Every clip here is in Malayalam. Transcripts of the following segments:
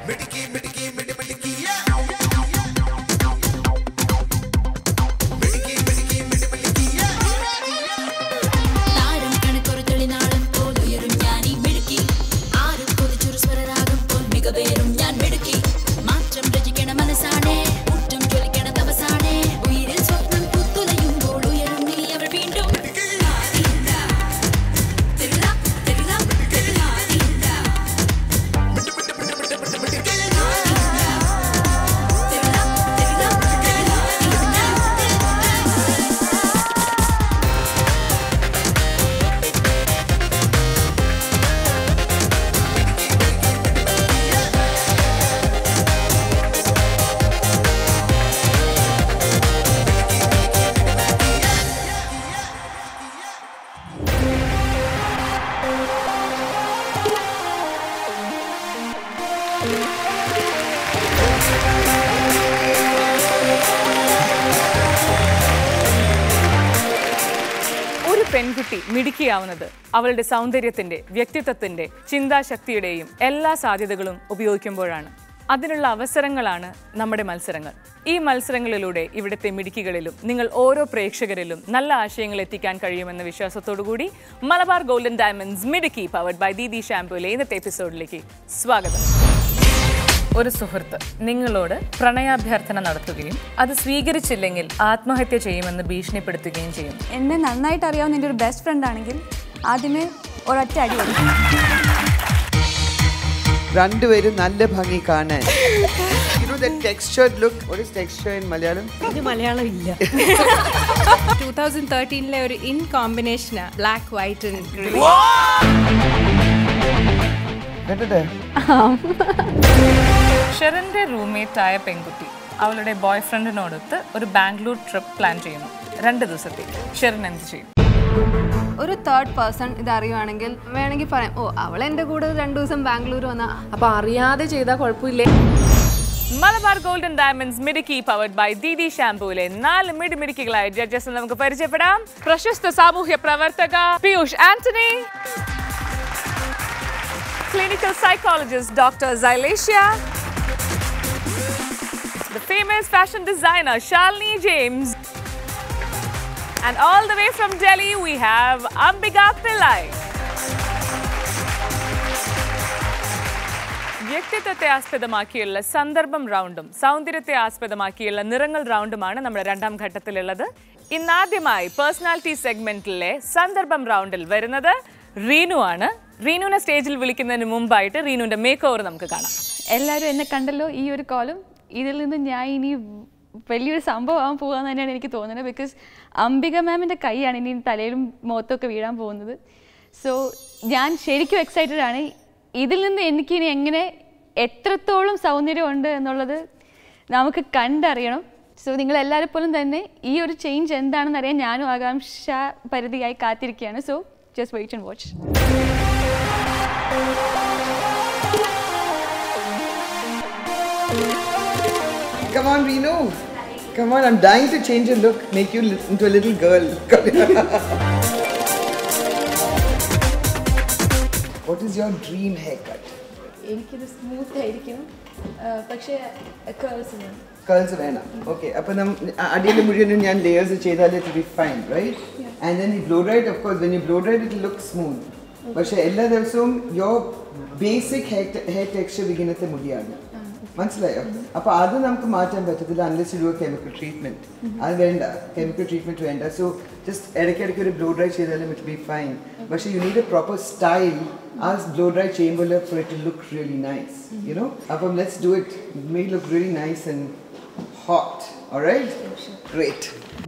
താരം കണക്കൊരു തെളിനാളം പോൽ ഉയരും ഞാൻ ഈ മിടുക്കി ആരും കൊതിച്ചൊരു സ്വരരാഗം പോൽ മികവേറും ഞാൻ മിടുക്കി മാറ്റം രചിക്കണ മനസ്സാണേ ഊറ്റം ജ്വലിക്കണ തപസാണേ ഉയിരിൽ സ്വപ്നം പുത്തുലയുമ്പോൾ ഉയരും നീ അവർ വീണ്ടും ഒരു പെൺകുട്ടി മിടുക്കിയാവുന്നത് അവളുടെ സൗന്ദര്യത്തിന്റെ വ്യക്തിത്വത്തിന്റെ ചിന്താശക്തിയുടെയും എല്ലാ സാധ്യതകളും ഉപയോഗിക്കുമ്പോഴാണ് അതിനുള്ള അവസരങ്ങളാണ് നമ്മുടെ മത്സരങ്ങൾ ഈ മത്സരങ്ങളിലൂടെ ഇവിടുത്തെ മിടുക്കികളിലും നിങ്ങൾ ഓരോ പ്രേക്ഷകരിലും നല്ല ആശയങ്ങൾ എത്തിക്കാൻ കഴിയുമെന്ന വിശ്വാസത്തോടു കൂടി Malabar golden diamonds Midukki powered by Didi ഷാംപൂലെ ഇന്നത്തെ എപ്പിസോഡിലേക്ക് സ്വാഗതം ഒരു സുഹൃത്ത് നിങ്ങളോട് പ്രണയാഭ്യർത്ഥന നടത്തുകയും അത് സ്വീകരിച്ചില്ലെങ്കിൽ ആത്മഹത്യ ചെയ്യുമെന്ന് ഭീഷണിപ്പെടുത്തുകയും ചെയ്യുന്നു എന്നെ നന്നായിട്ട് അറിയാവുന്ന എൻ്റെ ഒരു ബെസ്റ്റ് ഫ്രണ്ട് ആണെങ്കിൽ ആദ്യമേ ഒരൊറ്റ അടി കൊടുക്കും രണ്ടുപേരും നല്ല ഭംഗി കാണാൻ You know that textured look? What is texture in Malayalam? ഇത് മലയാളം ഇല്ല ടൂ തൗസൻഡ് തേർട്ടീനിലെ ഒരു ഇൻ കോമ്പിനേഷനാ ബ്ലാക്ക് വൈറ്റ് ആൻഡ് ഗ്രീൻ കേട്ടട്ടെ ഷെറിന്റെ റൂംമേറ്റ് ആയ പെൺകുട്ടി അവളുടെ ബോയ് ഫ്രണ്ടിനോടൊത്ത് ഒരു ബാംഗ്ലൂർ ട്രിപ്പ് പ്ലാൻ ചെയ്യുന്നു രണ്ട് ദിവസത്തേക്ക് ഷെറിൻ എന്ത് ചെയ്യും ഒരു തേർഡ് പേഴ്സൺ ഇത് അറിയുവാണെങ്കിൽ വേണമെങ്കിൽ പറയാം ഓ അവൾ എൻ്റെ കൂടെ രണ്ടു ദിവസം ബാംഗ്ലൂർ വന്ന അപ്പൊ അറിയാതെ ചെയ്താൽ കുഴപ്പമില്ലേ Malabar golden diamonds Midukki powered by Didi ഷാംപൂലെ നാല് മിടുമിടുക്കികളായ ജഡ്ജസ് നമുക്ക് പരിചയപ്പെടാം പ്രശസ്ത സാമൂഹ്യ പ്രവർത്തക Piyush Antony clinical psychologist doctor Xylacia, the famous fashion designer Shalini James, and all the way from Delhi we have Ambika Pillai. വ്യക്തിത്വത്തെ ആസ്പദമാക്കിയുള്ള സന്ദർഭം റൗണ്ടും സൗന്ദര്യത്തെ ആസ്പദമാക്കിയുള്ള നിറങ്ങൾ റൗണ്ടുമാണ് നമ്മുടെ രണ്ടാം ഘട്ടത്തിലുള്ളത് ഇന്നാദ്യമായി പേഴ്സണാലിറ്റി സെഗ്മെന്റിലെ സന്ദർഭം റൗണ്ടിൽ വരുന്നത് റീനു ആണ് റീനുവിനെ സ്റ്റേജിൽ വിളിക്കുന്നതിന് മുമ്പായിട്ട് റീനുവിന്റെ മേക്ക് ഓവർ നമുക്ക് കാണാം എല്ലാവരും എന്നെ കണ്ടല്ലോ ഈ ഒരു കോലം ഇതിൽ നിന്ന് ഞാൻ ഇനി വലിയൊരു സംഭവമാകാൻ പോകാന്ന് തന്നെയാണ് എനിക്ക് തോന്നുന്നത് ബിക്കോസ് അംബിക മാമിൻ്റെ കൈയാണ് ഇനി തലയിലും മുഖത്തൊക്കെ വീഴാൻ പോകുന്നത് സോ ഞാൻ ശരിക്കും എക്സൈറ്റഡ് ആണ് ഇതിൽ നിന്ന് എനിക്കിനി എങ്ങനെ എത്രത്തോളം സൗന്ദര്യമുണ്ട് എന്നുള്ളത് നമുക്ക് കണ്ടറിയണം സോ നിങ്ങൾ എല്ലാവരും പോലും തന്നെ ഈ ഒരു ചേഞ്ച് എന്താണെന്ന് അറിയാൻ ഞാനും ആകാംക്ഷ പരിധിയായി കാത്തിരിക്കുകയാണ് so just wait and watch Come on, Renu. Come on, I'm dying to change your look, make you li- into a little girl. Come here. what is your dream haircut? എനിക്കിത് സ്മൂത്ത് ആയിരിക്കണം പക്ഷേ കേൾസ് വേണം കേൾസ് വേണം ഓക്കെ അപ്പം നം അടിയിൽ മുഴുവനും ഞാൻ ലേയേഴ്സ് ചെയ്താൽ it be fine right and then ഈ blow dried of course when you blow dried it look smooth പക്ഷെ എല്ലാ ദിവസവും യോ ബേസിക് ഹെയർ ടെക്സ്ചർ ഇങ്ങനത്തെ മുടിയാണ് മനസ്സിലായോ അപ്പൊ അത് നമുക്ക് മാറ്റാൻ പറ്റത്തില്ല അൺലെസ് യു കെമിക്കൽ ട്രീറ്റ്മെന്റ് അത് വേണ്ട കെമിക്കൽ ട്രീറ്റ്മെന്റ് വേണ്ട സോ ജസ്റ്റ് ഇടയ്ക്കിടയ്ക്ക് ഒരു ബ്ലോ ഡ്രൈ ചെയ്താലും ഇറ്റ് ബി ഫൈൻ പക്ഷെ you need a proper style ആ ബ്ലോ ഡ്രൈ ചെയ്യുമ്പോൾ for it look really nice you know അപ്പം let's do it may look really nice and hot. All right? Great.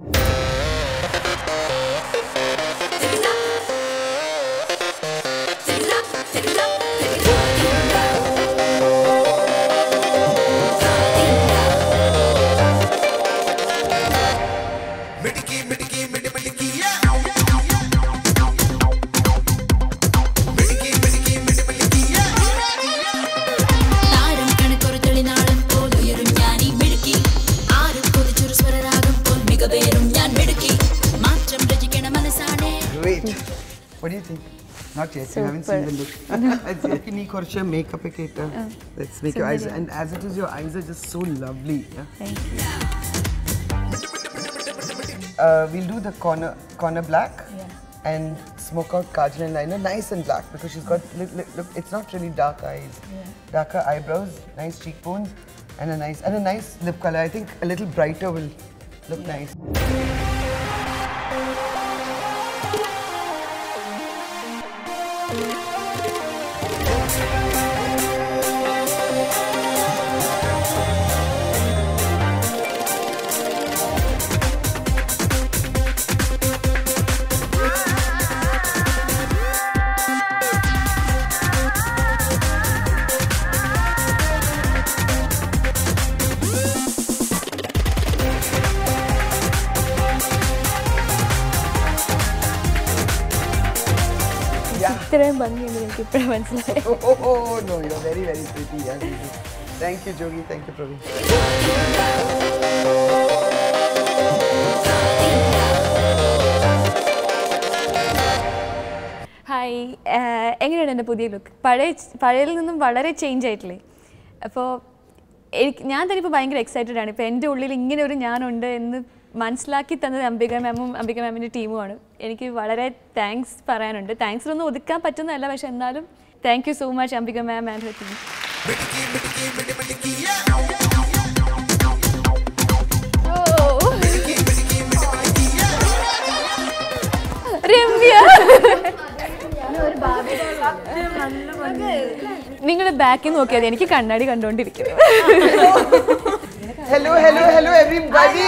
താരം കണക്കൊരു തെളിനാളം പോൽ ഉയരും ഞാൻ ഈ മിടുക്കി ആരും കൊതിച്ചൊരു സ്വരരാഗം പോൽ മികവേറും ഞാൻ മിടുക്കി മാറ്റം രചിക്കണ മനസ്സാണേ Great. What do you think? Not yet. You haven't seen the look. It's yet. You need കുറച്ച് makeup ഒക്കെ ഇട്ട്. Let's make your eyes. And as it is, your eyes are just so lovely. Yeah? Thank you. Uh, we'll do the corner corner black. And smoke out kajal and liner, nice and black because she's got look, look, look it's not really dark eyes, darker eyebrows, nice cheekbones, and a nice and a nice lip color. I think a little brighter will look nice. Yeah. ഇത്രയും ഭംഗിയുണ്ട് എനിക്ക് ഇപ്പോഴും മനസ്സിലായി Oh, oh, oh, no, you're very, very pretty. Yeah, you do. Thank you, Jogi. Thank you, Praveen. Hi എങ്ങനെയാണ് എൻ്റെ പുതിയ ലുക്ക് പഴയ പഴയതിൽ നിന്നും വളരെ ചേഞ്ച് ആയിട്ടില്ലേ അപ്പോൾ എനിക്ക് ഞാൻ തന്നെ ഇപ്പോൾ ഭയങ്കര എക്സൈറ്റഡ് ആണ് ഇപ്പോൾ എൻ്റെ ഉള്ളിൽ ഇങ്ങനെ ഒരു ഞാനുണ്ട് എന്ന് മനസ്സിലാക്കി തന്നത് അംബിക മാമും അംബിക മാമിൻ്റെ ടീമുമാണ് എനിക്ക് വളരെ താങ്ക്സ് പറയാനുണ്ട് താങ്ക്സിലൊന്നും ഒതുക്കാൻ പറ്റുന്നതല്ല പക്ഷെ എന്നാലും thank you so much Ambika ma'am and her team Ramya നിങ്ങളുടെ ബാക്കിൽ നോക്കിയാൽ എനിക്ക് കണ്ണാടി കണ്ടുകൊണ്ടിരിക്കുന്നു Hello, hello, hello, everybody.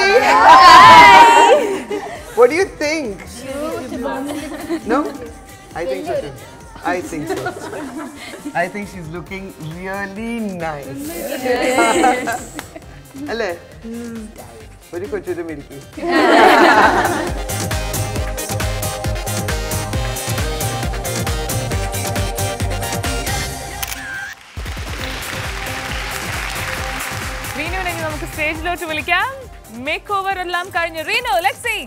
what do you think? No? I think so too. I think so. I think she's looking really nice. അല്ലേ ഒരു കൊച്ചൊരു മിടുക്കി റീനുവിനെ ഇനി നമുക്ക് സ്റ്റേജിലോട്ട് വിളിക്കാം മേക്ക് ഓവർ എല്ലാം കഴിഞ്ഞ് റീനു ലെറ്റ്സ് സീ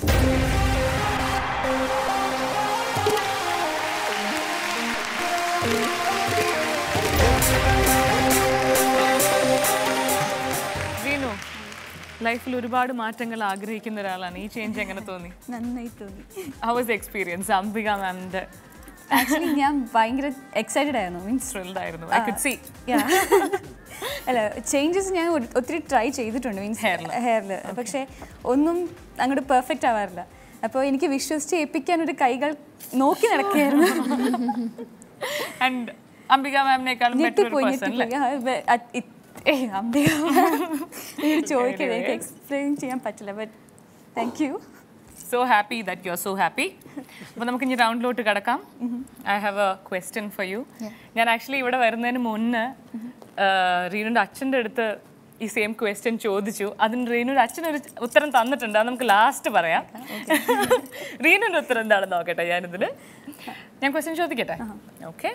റീനു ലൈഫിൽ ഒരുപാട് മാറ്റങ്ങൾ ആഗ്രഹിക്കുന്ന ഒരാളാണ് ഈ ചേഞ്ച് എങ്ങനെ തോന്നി നന്നായി തോന്നി ഹൗ വാസ് എക്സ്പീരിയൻസ് അംബിക മാമിന്റെ ആക്ച്വലി ഞാൻ ഭയങ്കര എക്സൈറ്റഡ് ആയിരുന്നു മീൻസ് ത്രിൽഡ് ആയിരുന്നു ഐ കുഡ് സി അല്ല ചേഞ്ചസ് ഞാൻ ഒരു- ഒത്തിരി ട്രൈ ചെയ്തിട്ടുണ്ട് മീൻസ് Hair ല്. ഹെയറിൽ പക്ഷേ ഒന്നും അങ്ങോട്ട് പെർഫെക്റ്റ് ആവാറില്ല അപ്പോൾ എനിക്ക് വിശ്വസിച്ച് ഏൽപ്പിക്കാൻ ഒരു കൈകൾ നോക്കി നടക്കുകയായിരുന്നു ആൻഡ് അംബിക മാമിനേക്കാളും ബെറ്റർ ഒരു ഞെട്ടിപ്പോയി പേഴ്സൺ അല്ലേ ഞെട്ടിപ്പോയി ആ, വെ- അത് ഇത്- ഏയ് അംബിക ചോദിക്കരുത് എനിക്ക് എക്സ്പ്ലെയിൻ ചെയ്യാൻ പറ്റില്ല but thank you so happy that you are so happy അപ്പോൾ നമുക്ക് ഇനി റൗണ്ടിലോട്ട് കിടക്കാം I have a question for you ഞാൻ ആക്ച്വലി ഇവിടെ വരുന്നതിന് മുന്നേ റീനുൻ്റെ അച്ഛൻ്റെ അടുത്ത് ഈ സെയിം ക്വസ്റ്റ്യൻ ചോദിച്ചു അതിന് റീനുൻ്റെ അച്ഛൻ ഒരു ഉത്തരം തന്നിട്ടുണ്ട് അത് നമുക്ക് ലാസ്റ്റ് പറയാം റീനുൻ്റെ ഉത്തരം എന്താണെന്ന് നോക്കട്ടെ ഞാനിതിൽ ഞാൻ ക്വസ്റ്റ്യൻ ചോദിക്കട്ടെ ഓക്കെ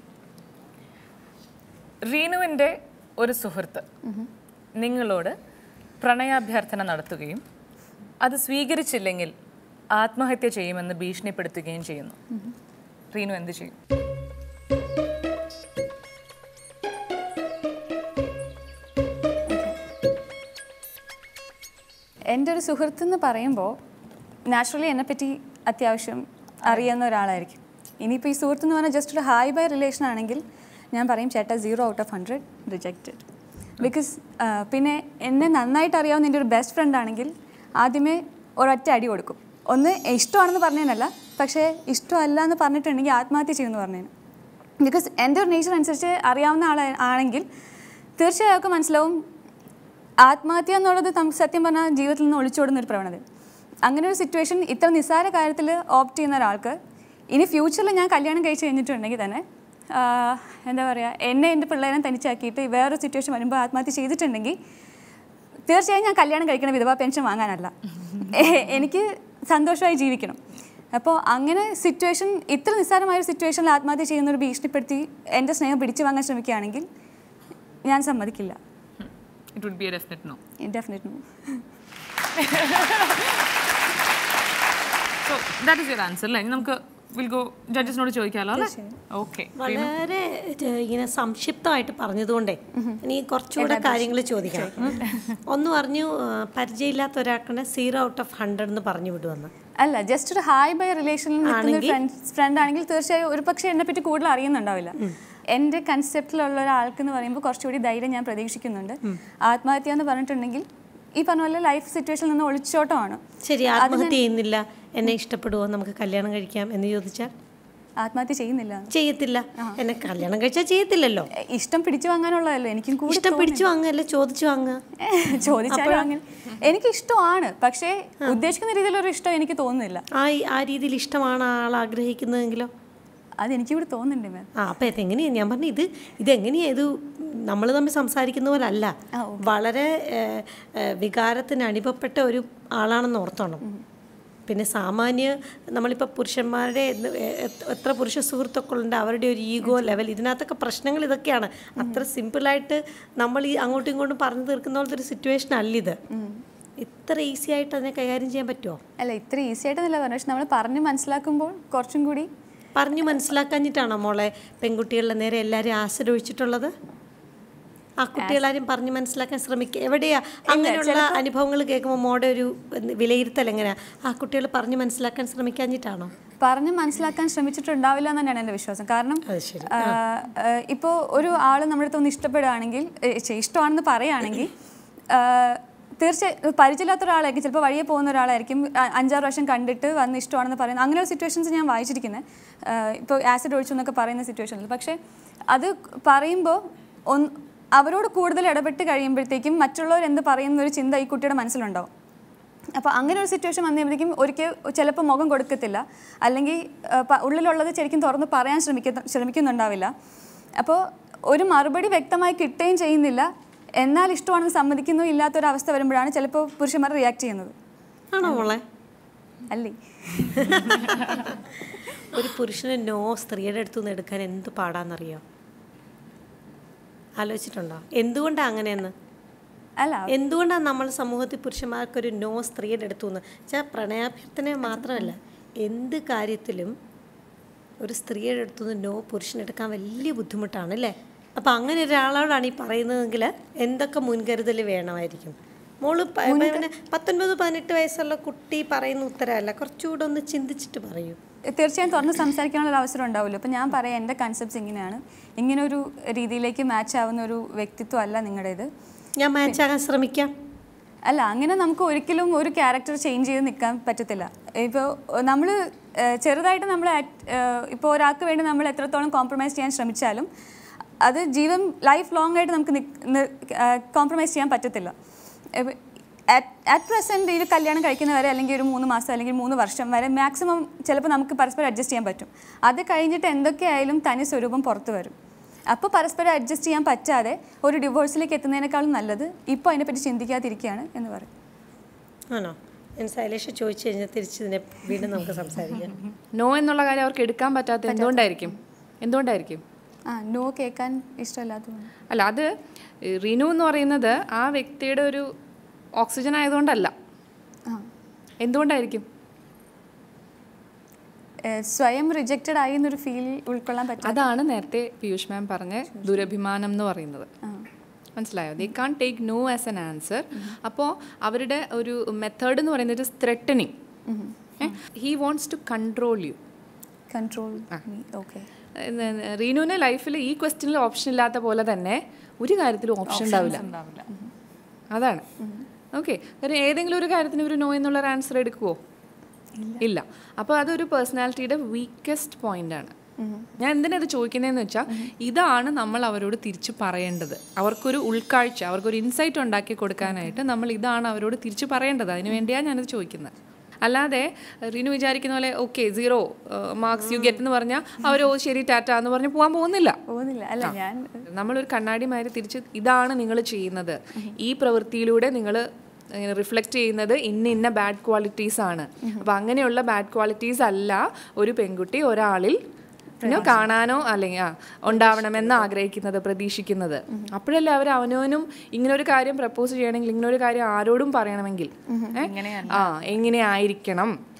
റീനുവിൻ്റെ ഒരു സുഹൃത്ത് നിങ്ങളോട് പ്രണയാഭ്യർത്ഥന നടത്തുകയും അത് സ്വീകരിച്ചില്ലെങ്കിൽ ആത്മഹത്യ ചെയ്യുമെന്ന് ഭീഷണിപ്പെടുത്തുകയും ചെയ്യുന്നു റീനു എന്ത് ചെയ്യും എൻ്റെ ഒരു സുഹൃത്ത് എന്ന് പറയുമ്പോൾ നാച്ചുറലി എന്നെപ്പറ്റി അത്യാവശ്യം അറിയുന്ന ഒരാളായിരിക്കും ഇനിയിപ്പോൾ ഈ സുഹൃത്ത് എന്ന് പറഞ്ഞാൽ ജസ്റ്റ് ഒരു ഹായ് ബൈ റിലേഷൻ ആണെങ്കിൽ ഞാൻ പറയും ചേട്ടാ zero out of hundred rejected because പിന്നെ എന്നെ നന്നായിട്ട് അറിയാവുന്ന എൻ്റെ ഒരു ബെസ്റ്റ് ഫ്രണ്ട് ആണെങ്കിൽ ആദ്യമേ ഒരൊറ്റ അടി കൊടുക്കും ഒന്ന് ഇഷ്ടമാണെന്ന് പറഞ്ഞതിനല്ല പക്ഷേ ഇഷ്ടമല്ല എന്ന് പറഞ്ഞിട്ടുണ്ടെങ്കിൽ ആത്മഹത്യ ചെയ്യുമെന്ന് പറഞ്ഞതിന് ബിക്കോസ് എൻ്റെ ഒരു നേച്ചർ അനുസരിച്ച് അറിയാവുന്ന ആളെ ആണെങ്കിൽ തീർച്ചയായും അവർക്ക് മനസ്സിലാവും ആത്മഹത്യ എന്നുള്ളത് നമുക്ക് സത്യം പറഞ്ഞാൽ ജീവിതത്തിൽ നിന്ന് ഒളിച്ചോടുന്ന ഒരു പ്രവണത അങ്ങനെ ഒരു സിറ്റുവേഷൻ ഇത്ര നിസ്സാര കാര്യത്തിൽ ഓപ്റ്റ് ചെയ്യുന്ന ഒരാൾക്ക് ഇനി ഫ്യൂച്ചറിൽ ഞാൻ കല്യാണം കഴിച്ച് കഴിഞ്ഞിട്ടുണ്ടെങ്കിൽ തന്നെ ആഹ്, എന്താ പറയുക എന്നെ എൻ്റെ പിള്ളേരെ തനിച്ചാക്കിയിട്ട് വേറൊരു സിറ്റുവേഷൻ വരുമ്പോൾ ആത്മഹത്യ ചെയ്തിട്ടുണ്ടെങ്കിൽ തീർച്ചയായും ഞാൻ കല്യാണം കഴിക്കണം വിധവാ പെൻഷൻ വാങ്ങാനല്ല എ- എനിക്ക് സന്തോഷമായി ജീവിക്കണം അപ്പോൾ അങ്ങനെ സിറ്റുവേഷൻ ഇത്ര നിസ്സാരമായ ഒരു സിറ്റുവേഷനിൽ ആത്മഹത്യ ചെയ്യുന്നൊരു ഭീഷണിപ്പെടുത്തി എൻ്റെ സ്നേഹം പിടിച്ചു വാങ്ങാൻ ശ്രമിക്കുകയാണെങ്കിൽ ഞാൻ സമ്മതിക്കില്ല it would be a definite no definite so that is your answer അല്ലേ ഇനി നമുക്ക് വിൽ ഗോ ജഡ്ജസിനോട് ചോദിക്കാമല്ലോ അല്ലേ ഓക്കെ വളരെ ഇത് ഇങ്ങനെ സംക്ഷിപ്തമായിട്ട് പറഞ്ഞതുകൊണ്ടേ ഇനി കുറച്ചുകൂടെ കാര്യങ്ങൾ ചോദിക്കണം ഒന്ന് പറഞ്ഞു ആ, പരിചയമില്ലാത്ത ഒരാൾക്കാണ് സീറോ ഔട്ട് ഓഫ് ഹൺഡ്രഡ് എന്ന് പറഞ്ഞു വിടുവന്ന് അല്ല ജസ്റ്റ് ഒരു ഹായ് ബൈ റിലേഷനിൽ നിൽക്കുന്ന ഫ്രണ്ട് ഫ്രണ്ട് ആണെങ്കിൽ തീർച്ചയായും ഒരു പക്ഷേ എന്നെ പറ്റി കൂടുതൽ അറിയുന്നുണ്ടാവില്ല എൻ്റെ കൺസെപ്റ്റിലുള്ള ഒരാൾക്ക് എന്ന് പറയുമ്പോൾ കുറച്ചുകൂടി ധൈര്യം ഞാൻ പ്രതീക്ഷിക്കുന്നുണ്ട് ആത്മഹത്യ എന്ന് പറഞ്ഞിട്ടുണ്ടെങ്കിൽ ഈ പറഞ്ഞ പോലെ ലൈഫ് സിറ്റുവേഷനിൽ നിന്ന് ഒളിച്ചോട്ടമാണ് ശരി ആത്മഹത്യ ചെയ്യുന്നില്ല എന്നെ ഇഷ്ടപ്പെടുവോ നമുക്ക് കല്യാണം കഴിക്കാം എന്ന് ചോദിച്ചാൽ ആത്മഹത്യ ചെയ്യുന്നില്ല ചെയ്യത്തില്ല എന്നെ കല്യാണം കഴിച്ചാൽ ചെയ്യത്തില്ലല്ലോ എ, ഇഷ്ടം പിടിച്ചു വാങ്ങാനുള്ളതല്ലോ എനിക്കും കൂടി ഇഷ്ടം പിടിച്ചു വാങ്ങല്ല ചോദിച്ചു വാങ്ങുക ചോദിച്ചാലും അങ്ങനെ എനിക്ക് ഇഷ്ടമാണ് പക്ഷേ ഉദ്ദേശിക്കുന്ന രീതിയിലൊരു ഇഷ്ടം എനിക്ക് തോന്നുന്നില്ല ആ ആ രീതിയിൽ ഇഷ്ടമാണ് ആൾ ആഗ്രഹിക്കുന്നതെങ്കിലോ അത് എനിക്ക് കൂടി തോന്നുന്നുണ്ട് മാം ആ അപ്പം ഇതെങ്ങനെയാണ് ഞാൻ പറഞ്ഞു ഇത് ഇതെങ്ങനെയാണ് ഇത് നമ്മൾ തമ്മിൽ സംസാരിക്കുന്ന പോലെ അല്ല വളരെ ഏഹ്, ഏഹ്, വികാരത്തിന് അടിമപ്പെട്ട ഒരു ആളാണെന്ന് ഓർത്തോണം പിന്നെ സാമാന്യ നമ്മളിപ്പോൾ പുരുഷന്മാരുടെ എന്ന് എ- എ- എത്ര പുരുഷ സുഹൃത്തുക്കളുണ്ട് അവരുടെ ഒരു ഈഗോ ലെവൽ ഇതിനകത്തൊക്കെ പ്രശ്നങ്ങൾ ഇതൊക്കെയാണ് അത്ര സിമ്പിളായിട്ട് നമ്മൾ ഈ അങ്ങോട്ടും ഇങ്ങോട്ടും പറഞ്ഞു തീർക്കുന്ന പോലത്തെ ഒരു സിറ്റുവേഷൻ അല്ല ഇത് ഇത്ര ഈസി ആയിട്ട് അതിനെ കൈകാര്യം ചെയ്യാൻ പറ്റുമോ അല്ല ഇത്ര ഈസി ആയിട്ടൊന്നുമല്ല പറഞ്ഞു പക്ഷെ നമ്മൾ പറഞ്ഞ് മനസ്സിലാക്കുമ്പോൾ കുറച്ചും കൂടി പറഞ്ഞു മനസ്സിലാക്കാഞ്ഞിട്ടാണോ മോളെ പെൺകുട്ടികളുടെ നേരെ എല്ലാവരും ആസിഡ് ഒഴിച്ചിട്ടുള്ളത് ആ കുട്ടികളാരും പറഞ്ഞു മനസ്സിലാക്കാൻ ശ്രമിക്കുക എവിടെയാ അങ്ങനെയുള്ള അനുഭവങ്ങൾ കേൾക്കുമ്പോൾ മോടെ ഒരു വിലയിരുത്തൽ എങ്ങനെയാ ആ കുട്ടികൾ പറഞ്ഞു മനസ്സിലാക്കാൻ ശ്രമിക്കാഞ്ഞിട്ടാണോ പറഞ്ഞ് മനസ്സിലാക്കാൻ ശ്രമിച്ചിട്ടുണ്ടാവില്ല എന്ന് തന്നെയാണ് എൻ്റെ വിശ്വാസം കാരണം അത് ശരി. ഇപ്പോൾ ഒരു ആൾ നമ്മുടെ അടുത്ത് ഒന്ന് ഇഷ്ടപ്പെടുകയാണെങ്കിൽ ഏ, ഛെ, ഇഷ്ടമാണെന്ന് പറയുകയാണെങ്കിൽ തീർച്ചയായും പരിചയമില്ലാത്ത ഒരാളായിരിക്കും ചിലപ്പോൾ വഴിയെ പോകുന്ന ഒരാളായിരിക്കും അ- അഞ്ചാറ് വർഷം കണ്ടിട്ട് വന്ന് ഇഷ്ടമാണെന്ന് പറയുന്നത് അങ്ങനെ ഒരു സിറ്റുവേഷൻസ് ഞാൻ വായിച്ചിരിക്കുന്നത് ഇപ്പോൾ ആസിഡ് ഒഴിച്ചു എന്നൊക്കെ പറയുന്ന സിറ്റുവേഷനിൽ പക്ഷേ അത് പറയുമ്പോൾ ഒന്ന് അവരോട് കൂടുതൽ ഇടപെട്ട് കഴിയുമ്പോഴത്തേക്കും മറ്റുള്ളവർ എന്ത് പറയുന്ന ഒരു ചിന്ത ഈ കുട്ടിയുടെ മനസ്സിലുണ്ടാവും അപ്പോൾ അങ്ങനെ ഒരു സിറ്റുവേഷൻ വന്നു കഴിയുമ്പോഴത്തേക്കും ഒരിക്കൽ ചിലപ്പോൾ മുഖം കൊടുക്കത്തില്ല അല്ലെങ്കിൽ ആ, പ- ഉള്ളിലുള്ളത് ശരിക്കും തുറന്ന് പറയാൻ ശ്രമിക്കുന്ന ശ്രമിക്കുന്നുണ്ടാവില്ല അപ്പോൾ ഒരു മറുപടി വ്യക്തമായി കിട്ടുകയും ചെയ്യുന്നില്ല എന്നാൽ ഇഷ്ടമാണെന്ന് സമ്മതിക്കുന്നു ഇല്ലാത്തൊരവസ്ഥ വരുമ്പോഴാണ് ചിലപ്പോൾ പുരുഷന്മാർ റിയാക്ട് ചെയ്യുന്നത് ആണോ മോളെ അല്ലേ ഒരു പുരുഷന് നോ സ്ത്രീയുടെ അടുത്തു നിന്ന് എടുക്കാൻ എന്ത് പാടാന്നറിയോ ആലോചിച്ചിട്ടുണ്ടോ എന്തുകൊണ്ടാണ് അങ്ങനെയെന്ന് അല്ല എന്തുകൊണ്ടാണ് നമ്മൾ സമൂഹത്തിൽ പുരുഷന്മാർക്കൊരു നോ സ്ത്രീയുടെ അടുത്തു നിന്ന് വെച്ചാൽ പ്രണയാഭ്യർത്ഥന മാത്രമല്ല എന്ത് കാര്യത്തിലും ഒരു സ്ത്രീയുടെ അടുത്തു നിന്ന് നോ പുരുഷനെടുക്കാൻ വലിയ ബുദ്ധിമുട്ടാണ് അല്ലേ അപ്പം അങ്ങനെ ഒരാളോടാണ് ഈ പറയുന്നതെങ്കിൽ എന്തൊക്കെ മുൻകരുതൽ വേണമായിരിക്കും മോള് പ- പിന്നെ പത്തൊൻപത് പതിനെട്ട് വയസ്സുള്ള കുട്ടി പറയുന്ന ഉത്തരമല്ല കുറച്ചുകൂടെ ഒന്ന് ചിന്തിച്ചിട്ട് പറയൂ തീർച്ചയായും തുറന്ന് സംസാരിക്കാനുള്ള ഒരു അവസരം ഉണ്ടാവുമല്ലോ അപ്പം ഞാൻ പറയാം എൻ്റെ കൺസെപ്റ്റ്സ് ഇങ്ങനെയാണ് ഇങ്ങനെ ഒരു രീതിയിലേക്ക് മാച്ച് ആവുന്ന ഒരു വ്യക്തിത്വം അല്ല നിങ്ങളുടേത് ഞാൻ മാച്ചാകാൻ ശ്രമിക്കാം അല്ല അങ്ങനെ നമുക്ക് ഒരിക്കലും ഒരു ക്യാരക്ടർ ചേഞ്ച് ചെയ്ത് നിൽക്കാൻ പറ്റത്തില്ല ഇപ്പോൾ നമ്മൾ ചെറുതായിട്ട് നമ്മൾ ഇപ്പോൾ ഒരാൾക്ക് വേണ്ടി നമ്മൾ എത്രത്തോളം കോംപ്രമൈസ് ചെയ്യാൻ ശ്രമിച്ചാലും അത് ജീവൻ ലൈഫ് ലോങ് ആയിട്ട് നമുക്ക് കോംപ്രമൈസ് ചെയ്യാൻ പറ്റത്തില്ല അറ്റ് പ്രസൻറ്റ് ഇത് കല്യാണം കഴിക്കുന്ന വരെ അല്ലെങ്കിൽ ഒരു മൂന്ന് മാസം അല്ലെങ്കിൽ മൂന്ന് വർഷം വരെ മാക്സിമം ചിലപ്പോൾ നമുക്ക് പരസ്പരം അഡ്ജസ്റ്റ് ചെയ്യാൻ പറ്റും അത് കഴിഞ്ഞിട്ട് എന്തൊക്കെയായാലും തനി സ്വരൂപം പുറത്തു വരും അപ്പോൾ പരസ്പരം അഡ്ജസ്റ്റ് ചെയ്യാൻ പറ്റാതെ ഒരു ഡിവോഴ്സിലേക്ക് എത്തുന്നതിനേക്കാളും നല്ലത് ഇപ്പോൾ അതിനെപ്പറ്റി ചിന്തിക്കാതിരിക്കുകയാണ് എന്ന് പറയും ആണോ ഞാൻ ശൈലേഷ ചോദിച്ചു കഴിഞ്ഞാൽ തിരിച്ച് ഇതിനെ വീണ്ടും നമുക്ക് സംസാരിക്കാം നോ എന്നുള്ള കാര്യം അവർക്ക് എടുക്കാൻ പറ്റാത്ത എന്തുകൊണ്ടായിരിക്കും എന്തുകൊണ്ടായിരിക്കും ആ നോ കേൾക്കാൻ ഇഷ്ടമില്ലാത്തതുകൊണ്ട് അല്ല അത് റിനു എന്ന് പറയുന്നത് ആ വ്യക്തിയുടെ ഒരു ഓക്സിജൻ ആയതുകൊണ്ടല്ല ആ എന്തുകൊണ്ടായിരിക്കും ഏഹ് സ്വയം റിജക്റ്റഡ് ആയി എന്നൊരു ഫീൽ ഉൾക്കൊള്ളാൻ പറ്റും അതാണ് നേരത്തെ പീയൂഷ് മാം പറഞ്ഞ ദുരഭിമാനം എന്ന് പറയുന്നത് മനസ്സിലായോ they can't take no as an answer അപ്പോൾ അവരുടെ ഒരു മെത്തേഡ് എന്ന് പറയുന്നത് threatening he wants to control you control okay റീനുവിന് ലൈഫിൽ ഈ ക്വസ്റ്റ്യനിൽ ഓപ്ഷൻ ഇല്ലാത്ത പോലെ തന്നെ ഒരു കാര്യത്തിലും ഓപ്ഷൻ ഉണ്ടാവില്ല അതാണ് ഓക്കെ കാര്യം ഏതെങ്കിലും ഒരു കാര്യത്തിന് ഒരു നോ എന്നുള്ള ഒരു ആൻസർ എടുക്കുവോ ഇല്ല അപ്പോൾ അതൊരു പേഴ്സണാലിറ്റിയുടെ വീക്കസ്റ്റ് പോയിന്റ് ആണ് ഞാൻ എന്തിനാ ഇത് ചോദിക്കുന്നതെന്ന് വെച്ചാൽ ഇതാണ് നമ്മൾ അവരോട് തിരിച്ചു പറയേണ്ടത് അവർക്കൊരു ഉൾക്കാഴ്ച അവർക്കൊരു ഇൻസൈറ്റ് ഉണ്ടാക്കി കൊടുക്കാനായിട്ട് നമ്മൾ ഇതാണ് അവരോട് തിരിച്ചു പറയേണ്ടത് അതിന് വേണ്ടിയാണ് ഞാനിത് ചോദിക്കുന്നത് അല്ലാതെ റിനു വിചാരിക്കുന്ന പോലെ okay zero marks you get എന്ന് പറഞ്ഞാൽ അവർ ഓ ശരി ടാറ്റ എന്ന് പറഞ്ഞ് പോകാൻ പോകുന്നില്ല പോകുന്നില്ല അല്ല ഞാൻ നമ്മളൊരു കണ്ണാടിമാര് തിരിച്ച് ഇതാണ് നിങ്ങൾ ചെയ്യുന്നത് ഈ പ്രവൃത്തിയിലൂടെ നിങ്ങൾ റിഫ്ലക്റ്റ് ചെയ്യുന്നത് ഇന്ന ഇന്ന ബാഡ് ക്വാളിറ്റീസ് ആണ് അപ്പം അങ്ങനെയുള്ള ബാഡ് ക്വാളിറ്റീസ് അല്ല ഒരു പെൺകുട്ടി ഒരാളിൽ പിന്നെ കാണാനോ അല്ലെങ്കിൽ ആ ഉണ്ടാവണമെന്ന് ആഗ്രഹിക്കുന്നത് പ്രതീക്ഷിക്കുന്നത് അപ്പോഴല്ലേ അവർ അവനവനും ഇങ്ങനെ ഒരു കാര്യം പ്രപ്പോസ് ചെയ്യണമെങ്കിൽ ഇങ്ങനെ ഒരു കാര്യം ആരോടും പറയണമെങ്കിൽ ഏ? ആ എങ്ങനെ ആയിരിക്കണം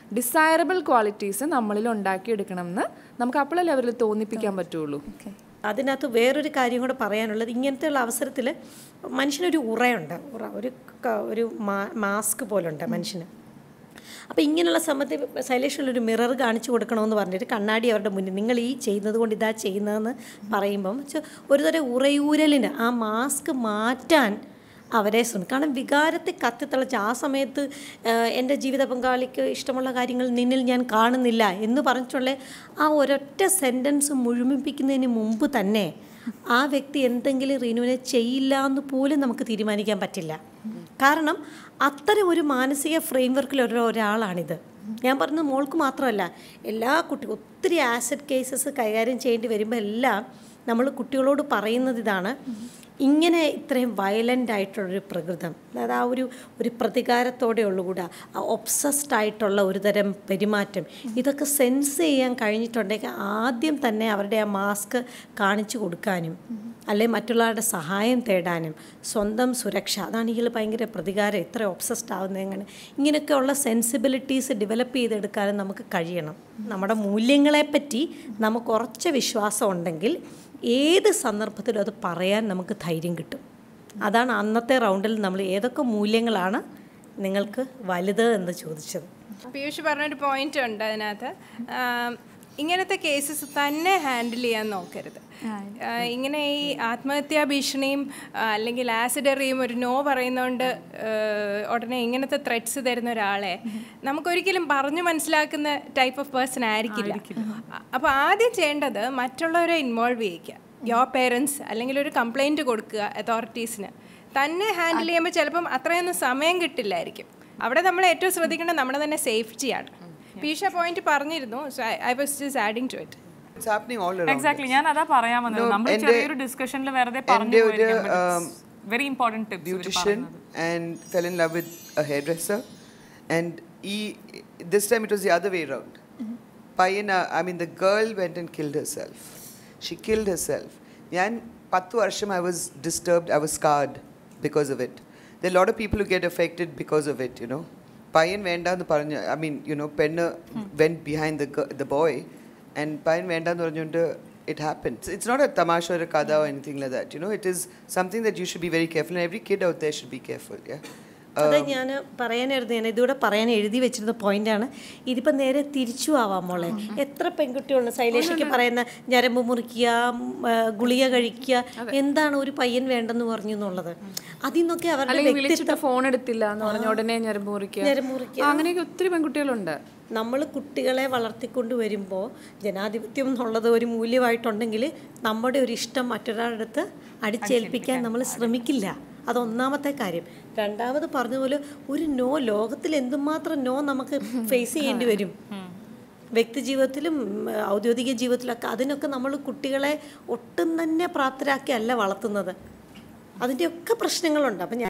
ഡിസൈറബിൾ ക്വാളിറ്റീസ് നമ്മളിൽ ഉണ്ടാക്കിയെടുക്കണം എന്ന് നമുക്ക് അപ്പോഴല്ലേ അവരിൽ തോന്നിപ്പിക്കാൻ പറ്റുള്ളൂ അതിനകത്ത് വേറൊരു കാര്യം കൂടെ പറയാനുള്ളത് ഇങ്ങനത്തെയുള്ള അവസരത്തിൽ മനുഷ്യനൊരു ഉറയുണ്ട് ഉറ ഒരു ക- ഒരു മാ- മാസ്ക് പോലുണ്ട് മനുഷ്യന് അപ്പോൾ ഇങ്ങനെയുള്ള സമയത്ത് സൈലേഷനിലൊരു മിറർ കാണിച്ചു കൊടുക്കണമെന്ന് പറഞ്ഞിട്ട് കണ്ണാടി അവരുടെ മുന്നിൽ നിങ്ങൾ ഈ ചെയ്യുന്നത് കൊണ്ട് ഇതാ ചെയ്യുന്നതെന്ന് പറയുമ്പം ചെ- ഒരുതരം ഉറയൂരലിന് ആ മാസ്ക് മാറ്റാൻ അവരെ ശ്രമിക്കും കാരണം വികാരത്തെ കത്തിത്തളച്ച് ആ സമയത്ത് ആ, എൻ്റെ ജീവിത പങ്കാളിക്ക് ഇഷ്ടമുള്ള കാര്യങ്ങൾ നിന്നിൽ ഞാൻ കാണുന്നില്ല എന്ന് പറഞ്ഞിട്ടുള്ള ആ ഒരൊറ്റ സെൻറ്റൻസ് മുഴുമിപ്പിക്കുന്നതിന് മുമ്പ് തന്നെ ആ വ്യക്തി എന്തെങ്കിലും റീനുവിനെ ചെയ്യില്ല എന്ന് പോലും നമുക്ക് തീരുമാനിക്കാൻ പറ്റില്ല കാരണം അത്തരം ഒരു മാനസിക ഫ്രെയിം വർക്കിൽ ഒരു ഒരാളാണിത് ഞാൻ പറഞ്ഞത് മോൾക്ക് മാത്രമല്ല എല്ലാ കുട്ടി ഒത്തിരി ആസിഡ് കേസസ് കൈകാര്യം ചെയ്യേണ്ടി വരുമ്പോൾ എല്ലാം നമ്മൾ കുട്ടികളോട് പറയുന്നത് ഇതാണ് ഇങ്ങനെ ഇത്രയും വയലൻ്റ് ആയിട്ടുള്ളൊരു പ്രകൃതം അതായത് ആ ഒരു ഒരു പ്രതികാരത്തോടെ ഉള്ളുകൂടെ ആ ഒബ്സസ്ഡ് ആയിട്ടുള്ള ഒരു തരം പെരുമാറ്റം ഇതൊക്കെ സെൻസ് ചെയ്യാൻ കഴിഞ്ഞിട്ടുണ്ടെങ്കിൽ ആദ്യം തന്നെ അവരുടെ ആ മാസ്ക് കാണിച്ചു കൊടുക്കാനും അല്ലെ മറ്റുള്ളവരുടെ സഹായം തേടാനും സ്വന്തം സുരക്ഷ അതാണെങ്കിൽ ഭയങ്കര പ്രതികാരം ഇത്ര ഒബ്സസ്ഡ് ആവുന്നത് എങ്ങനെ ഇങ്ങനെയൊക്കെയുള്ള സെൻസിബിലിറ്റീസ് ഡെവലപ്പ് ചെയ്തെടുക്കാനും നമുക്ക് കഴിയണം നമ്മുടെ മൂല്യങ്ങളെപ്പറ്റി നമുക്ക് ഉറച്ച വിശ്വാസം ഉണ്ടെങ്കിൽ ഏത് സന്ദർഭത്തിലും അത് പറയാൻ നമുക്ക് ധൈര്യം കിട്ടും അതാണ് അന്നത്തെ റൗണ്ടിൽ നമ്മൾ ഏതൊക്കെ മൂല്യങ്ങളാണ് നിങ്ങൾക്ക് വലുത് എന്ന് ചോദിച്ചത് പീയൂഷ് പറഞ്ഞൊരു പോയിന്റ് ഉണ്ട് അതിനകത്ത് ആം, ഇങ്ങനത്തെ കേസസ് തന്നെ ഹാൻഡിൽ ചെയ്യാൻ നോക്കരുത് ആ, ഇങ്ങനെ ഈ ആത്മഹത്യാ ഭീഷണിയും ആ, അല്ലെങ്കിൽ ആസിഡ് എറിയും ഒരു നോ പറയുന്നതുകൊണ്ട് ആ, ഉടനെ ഇങ്ങനത്തെ ത്രെറ്റ്സ് തരുന്ന ഒരാളെ നമുക്കൊരിക്കലും പറഞ്ഞു മനസ്സിലാക്കുന്ന ടൈപ്പ് ഓഫ് പേഴ്സൺ ആയിരിക്കില്ല അപ്പോൾ ആദ്യം ചെയ്യേണ്ടത് മറ്റുള്ളവരെ ഇൻവോൾവ് ചെയ്യിക്കുക യോർ പേരൻസ് അല്ലെങ്കിൽ ഒരു കംപ്ലൈൻറ്റ് കൊടുക്കുക അതോറിറ്റീസിന് തന്നെ ഹാൻഡിൽ ചെയ്യുമ്പോൾ ചിലപ്പം അത്രയൊന്നും സമയം കിട്ടില്ലായിരിക്കും അവിടെ നമ്മൾ ഏറ്റവും ശ്രദ്ധിക്കേണ്ടത് നമ്മുടെ തന്നെ സേഫ്റ്റിയാണ് പീഷ പോയിന്റ് പറഞ്ഞിരുന്നു so I was just adding to it It's happening all around. Exactly ഞാൻ അതാ പറയാൻ വന്നത് No, നമ്മൾ എൻ്റെ- ചെറിയൊരു ഡിസ്കഷനിൽ വെറുതെ പറഞ്ഞു എൻ്റെ ഒരു, um, very important tips beautician and fell in love with a hairdresser. And he, this time it was the other way around. Payana, I mean, the girl went and killed herself. She killed herself. ഞാൻ പത്ത് വർഷം I was disturbed, I was scarred because of it. There are a lot of people who get affected because of it, you know. പയ്യൻ വേണ്ട എന്ന് പറഞ്ഞ് ഐ മീൻ യു നോ പെണ്ണ് went behind the the boy and പയ്യൻ വേണ്ട എന്ന് പറഞ്ഞുകൊണ്ട് it happens. It's not a tamasha or a kada or anything like that. You know, it is something that you should be very careful, and every kid out there should be careful. Yeah. അത് ഞാൻ പറയാനായിരുന്നു ഞാൻ ഇതിവിടെ പറയാൻ എഴുതി വെച്ചിരുന്ന പോയിന്റാണ് ഇതിപ്പോൾ നേരെ തിരിച്ചു ആവാം മോളെ എത്ര പെൺകുട്ടികളുണ്ട് ശൈലേഷയ്ക്ക് പറയുന്ന ഞരമ്പ് മുറിക്കുക ഉം, ആ, ഗുളിക കഴിക്കുക എന്താണ് ഒരു പയ്യൻ വേണ്ടെന്ന് പറഞ്ഞു എന്നുള്ളത് അതിൽ നിന്നൊക്കെ അവരുടെ അല്ലെങ്കിൽ വ്യക്തിത്വം വിളിച്ചിട്ട് ഫോൺ എടുത്തില്ല എന്ന് പറഞ്ഞ ഉടനെ ഞരമ്പ് മുറിക്കുക ഞരമ്പ് മുറിക്കുക. ആ, അങ്ങനെയൊക്കെ ഒത്തിരി പെൺകുട്ടികളുണ്ട് നമ്മൾ കുട്ടികളെ വളർത്തിക്കൊണ്ട് വരുമ്പോൾ ജനാധിപത്യം എന്നുള്ളത് ഒരു മൂല്യമായിട്ടുണ്ടെങ്കിൽ നമ്മുടെ ഒരു ഇഷ്ടം മറ്റൊരാളുടെ അടുത്ത് അടിച്ചേൽപ്പിക്കാൻ നമ്മൾ ശ്രമിക്കില്ല അതൊന്നാമത്തെ കാര്യം രണ്ടാമത് പറഞ്ഞതുപോലെ ഒരു നോ ലോകത്തിൽ എന്തുമാത്രം നോ നമുക്ക് ഫേസ് ചെയ്യേണ്ടി വരും വ്യക്തി ജീവിതത്തിലും ഉം, ഔദ്യോഗിക ജീവിതത്തിലൊക്കെ അതിനൊക്കെ നമ്മൾ കുട്ടികളെ ഒട്ടും തന്നെ പ്രാപ്തരാക്കിയല്ല വളർത്തുന്നത് അതിൻ്റെയൊക്കെ പ്രശ്നങ്ങളുണ്ട് അപ്പം